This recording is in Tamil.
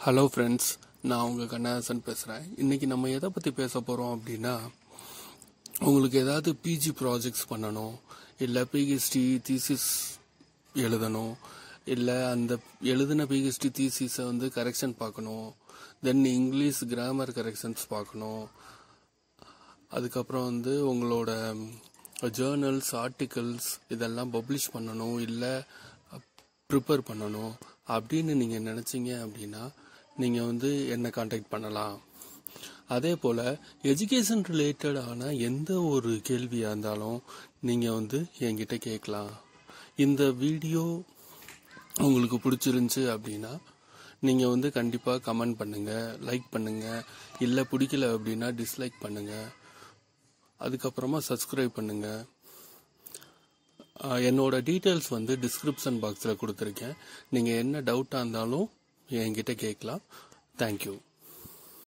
ஹலோ ஃப்ரெண்ட்ஸ் நான் உங்கள் கண்ணாசன் பேசுகிறேன் இன்றைக்கி நம்ம எதை பற்றி பேச போகிறோம் அப்படின்னா உங்களுக்கு ஏதாவது பிஜி ப்ராஜெக்ட்ஸ் பண்ணணும் இல்லை பிஹெச்டி தீசிஸ் எழுதணும் இல்லை அந்த எழுதின பிஹெச்டி தீசிஸை வந்து கரெக்ஷன் பார்க்கணும் தென் இங்கிலீஷ் கிராமர் கரெக்ஷன்ஸ் பார்க்கணும் அதுக்கப்புறம் வந்து உங்களோட ஜேர்னல்ஸ் ஆர்டிகல்ஸ் இதெல்லாம் பப்ளிஷ் பண்ணணும் இல்லை ப்ரிப்பேர் பண்ணணும் அப்படின்னு நீங்கள் நினச்சிங்க அப்படின்னா நீங்கள் வந்து என்னை காண்டாக்ட் பண்ணலாம் அதே போல் எஜுகேஷன் ரிலேட்டடான எந்த ஒரு கேள்வியாக இருந்தாலும் நீங்கள் வந்து என்கிட்ட கேட்கலாம் இந்த வீடியோ உங்களுக்கு பிடிச்சிருந்துச்சு அப்படின்னா நீங்கள் வந்து கண்டிப்பாக கமெண்ட் பண்ணுங்கள் லைக் பண்ணுங்கள் இல்லை பிடிக்கல அப்படின்னா டிஸ்லைக் பண்ணுங்கள் அதுக்கப்புறமா சப்ஸ்கிரைப் பண்ணுங்கள் என்னோட டீட்டெயில்ஸ் வந்து டிஸ்கிரிப்ஷன் பாக்ஸில் கொடுத்துருக்கேன் நீங்கள் என்ன டவுட்டாக இருந்தாலும் என்கிட்ட கேட்கலாம் தேங்க்யூ